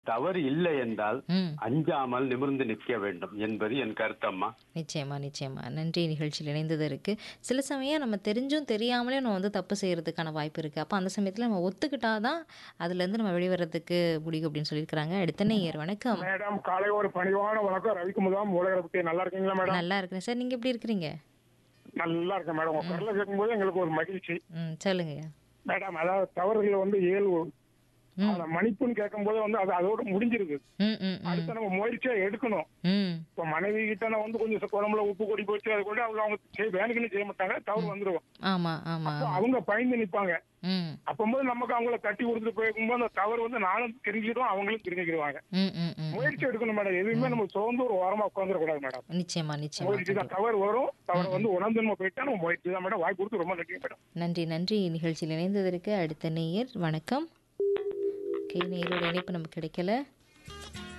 தவறு இல்லை என்றால் ம் அஞ்சாமல் நிமிர்ந்து நிற்க வேண்டும் என்பது என் கருத்தம்மா நிச்சயமா நிச்சயமா நன்றி நிகழ்ச்சியில் இணைந்ததற்கு சில சமயம் நம்ம தெரிஞ்சும் தெரியாமலே நம்ம வந்து தப்பு செய்கிறதுக்கான வாய்ப்பு இருக்குது அப்போ அந்த சமயத்தில் நம்ம ஒத்துக்கிட்டா தான் அதுலேருந்து நம்ம வெளிவரத்துக்கு முடியும் அப்படின்னு சொல்லியிருக்கிறாங்க அடுத்த நேயர் வணக்கம் மேடம் காலை ஒரு பணிவான வணக்கம் ரவிக்குமுதாம் உலகத்தை நல்லா இருக்கீங்களா மேடம் நல்லா இருக்கிறேன் சார் நீங்கள் எப்படி இருக்கிறீங்க நல்லா இருக்கேன் மேடம் உங்க குரலை கேட்கும்போது எங்களுக்கு ஒரு மகிழ்ச்சி ம் சொல்லுங்க மேடம் அதாவது தவறுகள் வந்து ஏழு ம் அத மன்னிப்புன்னு கேட்கும்போது வந்து அது அதோட முடிஞ்சிருக்கு ம் ம் ம் அடுத்து நம்ம முயற்சியா எடுக்கணும் ம் இப்ப மனைவி கிட்ட நான் வந்து கொஞ்சம் குழம்புல உப்பு கொடி போச்சு அது கூட அவங்க அவங்க செய் வேணுக்குன்னு செய்ய மாட்டாங்க தவறு வந்துருவோம் ஆமாம் ஆமாம் அப்போ அவங்க பயந்து நிப்பாங்க ம் அப்பம்போது நமக்கு அவங்கள தட்டி கொடுத்துட்டு போயிருக்கும்போது அந்த தவறு வந்து நானும் தெரிஞ்சிடும் அவங்களும் தெரிஞ்சுக்கிடுவாங்க ம் ம் ம் முயற்சி எடுக்கணும் மேடம் எதுவுமே நம்ம சோர்ந்து ஒரு ஓரமா உட்காந்துடக்கூடாது மேடம் நிச்சயமா நிச்சயமா முயற்சி தான் தவறு வரும் தவறு வந்து உணர்ந்து நம்ம போயிட்டா நம்ம முயற்சி தான் மேடம் வாய் கொடுத்து ரொம்ப நன்றி மேடம் நன்றி நன்றி நிகழ்ச்சியில் இணைந்ததற்கு அடுத்த நேயர் வணக்கம் ஓகே நேயரோட இணைப்பு நமக்கு கிடைக்கல